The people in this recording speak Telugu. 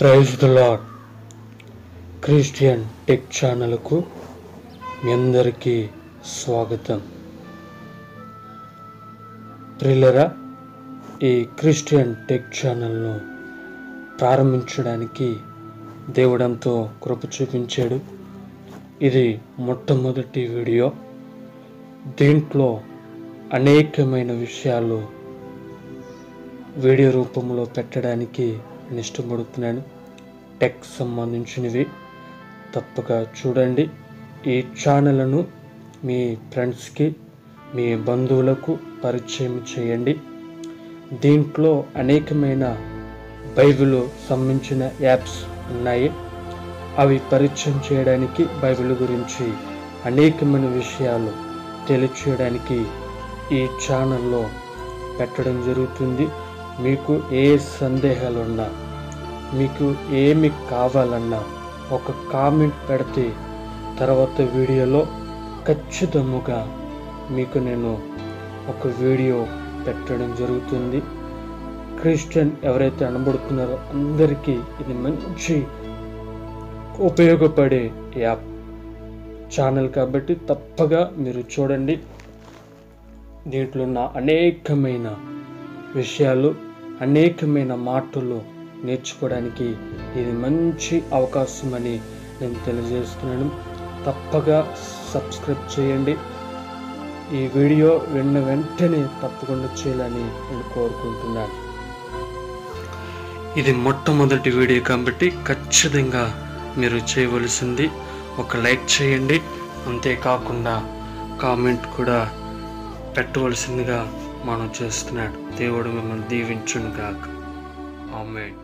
praise the Lord Christian tech ఛానల్కు మీ అందరికీ స్వాగతం ప్రిల్లరా ఈ క్రిస్టియన్ టెక్ ఛానల్ను ప్రారంభించడానికి దేవుడంతో కృప చూపించాడు ఇది మొట్టమొదటి వీడియో దీంట్లో అనేకమైన విషయాలు వీడియో రూపంలో పెట్టడానికి నేను ఇష్టపడుతున్నాను టెక్ సంబంధించినవి తప్పక చూడండి ఈ ఛానల్ను మీ ఫ్రెండ్స్కి మీ బంధువులకు పరిచయం చేయండి దీంట్లో అనేకమైన బైబిల్ సంబంధించిన యాప్స్ ఉన్నాయి అవి పరిచయం చేయడానికి బైబిల్ గురించి అనేకమైన విషయాలు తెలియచేయడానికి ఈ ఛానల్లో పెట్టడం జరుగుతుంది మీకు ఏ సందేహాలు ఉన్నా మీకు ఏమి కావాలన్నా ఒక కామెంట్ పెడితే తర్వాత వీడియోలో ఖచ్చితముగా మీకు నేను ఒక వీడియో పెట్టడం జరుగుతుంది క్రిస్టియన్ ఎవరైతే అనబడుతున్నారో అందరికీ ఇది మంచి ఉపయోగపడే యాప్ ఛానల్ కాబట్టి తప్పగా మీరు చూడండి దీంట్లో ఉన్న అనేకమైన విషయాలు అనేకమైన మాటలు నేర్చుకోవడానికి ఇది మంచి అవకాశం అని నేను తెలియజేస్తున్నాను తప్పగా సబ్స్క్రైబ్ చేయండి ఈ వీడియో విన్న వెంటనే తప్పకుండా చేయాలని నేను కోరుకుంటున్నాను ఇది మొట్టమొదటి వీడియో కాబట్టి ఖచ్చితంగా మీరు చేయవలసింది ఒక లైక్ చేయండి అంతేకాకుండా కామెంట్ కూడా పెట్టవలసిందిగా మనం చేస్తున్నాడు దేవుడు మిమ్మల్ని దీవించును గాక ఆమెన్